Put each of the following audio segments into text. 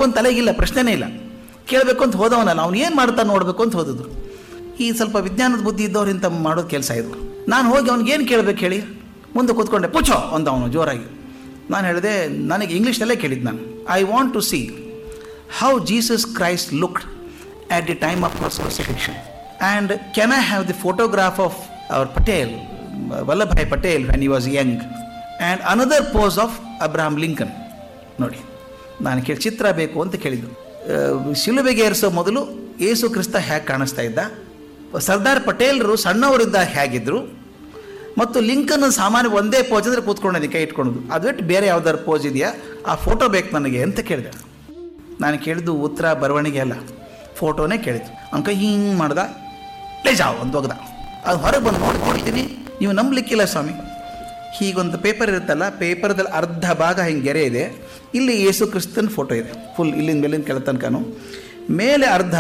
ಅಂತ ತಲೆಗಿಲ್ಲ ಪ್ರಶ್ನೆನೇ ಇಲ್ಲ ಕೇಳಬೇಕು ಅಂತ ಹೋದವನಲ್ಲ ಅವ್ನು ಏನು ಮಾಡ್ತಾನೆ ನೋಡಬೇಕು ಅಂತ ಹೋದದ್ದು ಈ ಸ್ವಲ್ಪ ವಿಜ್ಞಾನದ ಬುದ್ಧಿ ಇದ್ದವ್ರು ಇಂಥ ಮಾಡೋದು ಕೆಲಸ ಇದು ನಾನು ಹೋಗಿ ಅವ್ನಿಗೆ ಏನು ಕೇಳಬೇಕು ಹೇಳಿ ಮುಂದೆ ಕೂತ್ಕೊಂಡೆ ಪುಚ್ಚೋ ಅಂತ ಅವನು ಜೋರಾಗಿ ನಾನು ಹೇಳಿದೆ ನನಗೆ ಇಂಗ್ಲೀಷ್ನಲ್ಲೇ ಕೇಳಿದ್ದು ನಾನು I want to see how Jesus Christ looked at the time of crucifixion. And can I have the photograph of our Patel, Vallabhai Patel, when he was young, and another pose of Abraham Lincoln? ನೋಡಿ ನಾನು ಕೇಳಿ ಚಿತ್ರ ಬೇಕು ಅಂತ ಕೇಳಿದ್ದು ಆ, ಶಿಲುಬೆಗೆ ಏರಿಸೋ ಮೊದಲು ಯೇಸು ಕ್ರಿಸ್ತ ಹೇಗೆ ಕಾಣಿಸ್ತಾ ಇದ್ದ ಸರ್ದಾರ್ ಪಟೇಲ್ರು ಸಣ್ಣವರಿದ್ದ ಹೇಗಿದ್ರು ಮತ್ತು ಲಿಂಕನ್ ಸಾಮಾನ್ಯ ಒಂದೇ ಪೋಜ್ ಅಂದರೆ ಕೂತ್ಕೊಂಡಿದ್ದೀನಿ ಕೈ ಇಟ್ಕೊಳ್ಳೋದು ಅದು ಬಿಟ್ಟು ಬೇರೆ ಯಾವ್ದಾದ್ರು ಪೋಸ್ ಇದೆಯಾ ಆ ಫೋಟೋ ಬೇಕು ನನಗೆ ಅಂತ ಕೇಳಿದೆ ನಾನು ಕೇಳಿದ್ದು ಉತ್ತರ ಬರವಣಿಗೆ ಅಲ್ಲ ಫೋಟೋನೇ ಕೇಳಿದ್ದು ಅವ್ನ ಕೈ ಹಿಂಗೆ ಮಾಡ್ದ ಲೇ ಜಾವ್ ಅಂತ ಹೋಗ್ದ ಅದು ಹೊರಗೆ ಬಂದು ನೋಡಿ ನೋಡ್ತೀನಿ ನೀವು ನಂಬಲಿಕ್ಕಿಲ್ಲ ಸ್ವಾಮಿ ಹೀಗೊಂದು ಪೇಪರ್ ಇರುತ್ತಲ್ಲ ಪೇಪರ್ದಲ್ಲಿ ಅರ್ಧ ಭಾಗ ಹಿಂಗೆ ಗೆರೆ ಇದೆ ಇಲ್ಲಿ ಯೇಸು ಕ್ರಿಸ್ತನ ಫೋಟೋ ಇದೆ ಫುಲ್ ಇಲ್ಲಿಂದ ಮೇಲಿಂದ ಕೆಳ ತನಕನೂ ಮೇಲೆ ಅರ್ಧ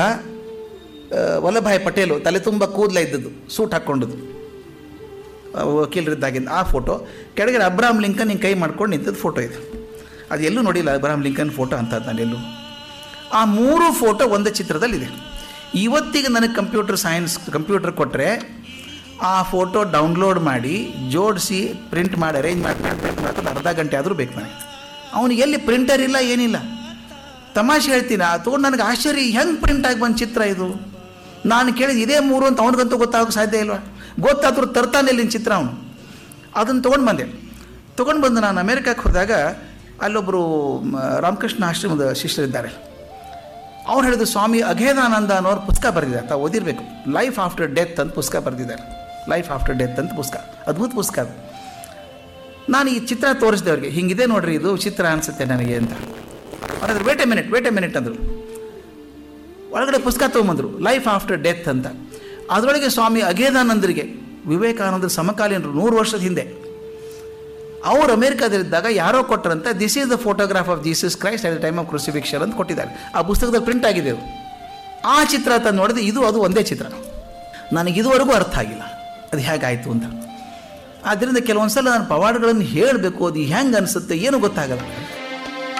ಆ, ವಲ್ಲಭಾಯ್ ಪಟೇಲು ತಲೆ ತುಂಬ ಕೂದಲ ಇದ್ದದ್ದು ಸೂಟ್ ಹಾಕ್ಕೊಂಡದ್ದು ವಕೀಲರಿದ್ದಾಗಿಂದ ಆ ಫೋಟೋ ಕೆಳಗಡೆ ಅಬ್ರಾಹಂ ಲಿಂಕನ್ ಹಿಂಗೆ ಕೈ ಮಾಡ್ಕೊಂಡು ನಿಂತದ್ದು ಫೋಟೋ ಇದೆ ಅದು ಎಲ್ಲೂ ನೋಡಿಲ್ಲ ಅಬ್ರಾಹಂ ಲಿಂಕನ್ ಫೋಟೋ ಅಂತದ್ದು ನಾನು ಎಲ್ಲೂ ಆ ಮೂರು ಫೋಟೋ ಒಂದೇ ಚಿತ್ರದಲ್ಲಿದೆ ಇವತ್ತಿಗೆ ನನಗೆ ಕಂಪ್ಯೂಟರ್ ಸೈನ್ಸ್ ಕಂಪ್ಯೂಟರ್ ಕೊಟ್ಟರೆ ಆ ಫೋಟೋ ಡೌನ್ಲೋಡ್ ಮಾಡಿ ಜೋಡಿಸಿ ಪ್ರಿಂಟ್ ಮಾಡಿ ಅರೇಂಜ್ ಮಾಡಿ ಪ್ರಿಂಟ್ ಮಾಡೋದು ಅರ್ಧ ಗಂಟೆ ಆದರೂ ಬೇಕು ನನಗೆ ಅವನಿಗೆ ಎಲ್ಲಿ ಪ್ರಿಂಟರ್ ಇಲ್ಲ ಏನಿಲ್ಲ ತಮಾಷೆ ಹೇಳ್ತೀನಿ ಆ ತೊಗೊಂಡು ನನಗೆ ಆಶ್ಚರ್ಯ ಹೆಂಗೆ ಪ್ರಿಂಟ್ ಆಗಿ ಬಂದ ಚಿತ್ರ ಇದು ನಾನು ಕೇಳಿದ ಇದೇ ಮೂರು ಅಂತ ಅವನಿಗಂತೂ ಗೊತ್ತಾಗೋಕೆ ಸಾಧ್ಯ ಇಲ್ವಾ ಗೊತ್ತಾದ್ರೂ ತರ್ತಾನೆ ಇಲ್ಲಿನ ಚಿತ್ರ ಅವನು ಅದನ್ನು ತೊಗೊಂಡು ಬಂದೆ ತೊಗೊಂಡು ಬಂದು ನಾನು ಅಮೇರಿಕಕ್ಕೆ ಹೋದಾಗ ಅಲ್ಲೊಬ್ಬರು ಮ, ರಾಮಕೃಷ್ಣ ಆಶ್ರಮದ ಶಿಷ್ಯರಿದ್ದಾರೆ ಅವ್ರು ಹೇಳಿದ್ರು ಸ್ವಾಮಿ ಅಘೇದಾನಂದ ಅನ್ನೋರು ಪುಸ್ತಕ ಬರೆದಿದ್ದಾರೆ ತಾವು ಓದಿರಬೇಕು ಲೈಫ್ ಆಫ್ಟರ್ ಡೆತ್ ಅಂತ ಪುಸ್ತಕ ಬರೆದಿದ್ದಾರೆ ಲೈಫ್ ಆಫ್ಟರ್ ಡೆತ್ ಅಂತ ಪುಸ್ತಕ ಅದ್ಭುತ ಪುಸ್ತಕ ಅದು ನಾನು ಈ ಚಿತ್ರ ತೋರಿಸಿದೆ ಅವ್ರಿಗೆ ಹಿಂಗಿದೆ ನೋಡ್ರಿ ಇದು ಚಿತ್ರ ಅನಿಸುತ್ತೆ ನನಗೆ ಅಂತ ಅವ್ರಾದ್ರು wait a minute wait a minute ಅಂದರು ಒಳಗಡೆ ಪುಸ್ತಕ ತೊಗೊಂಬಂದರು ಲೈಫ್ ಆಫ್ಟರ್ ಡೆತ್ ಅಂತ ಅದರೊಳಗೆ ಸ್ವಾಮಿ ಅಘೇದಾನಂದರಿಗೆ ವಿವೇಕಾನಂದರ ಸಮಕಾಲೀನರು ನೂರು ವರ್ಷದ ಹಿಂದೆ ಅವರು ಅಮೇರಿಕಾದಲ್ಲಿದ್ದಾಗ ಯಾರೋ ಕೊಟ್ಟರಂತೆ this is the photograph of Jesus Christ at the time of crucifixion ಅಂತ ಕೊಟ್ಟಿದ್ದಾರೆ ಆ ಪುಸ್ತಕದಲ್ಲಿ ಪ್ರಿಂಟ್ ಆಗಿದೆ ಅದು ಆ ಚಿತ್ರ ತಂದು ನೋಡಿದ್ರೆ ಇದು ಅದು ಒಂದೇ ಚಿತ್ರ ನನಗೆ ಇದುವರೆಗೂ ಅರ್ಥ ಆಗಿಲ್ಲ ಅದು ಹೇಗಾಯಿತು ಅಂತ ಆದ್ದರಿಂದ ಕೆಲವೊಂದು ಸಲ ನಾನು ಪವಾಡಗಳನ್ನು ಹೇಳಬೇಕು ಅದು ಹೆಂಗೆ ಅನಿಸುತ್ತೆ ಏನು ಗೊತ್ತಾಗಲ್ಲ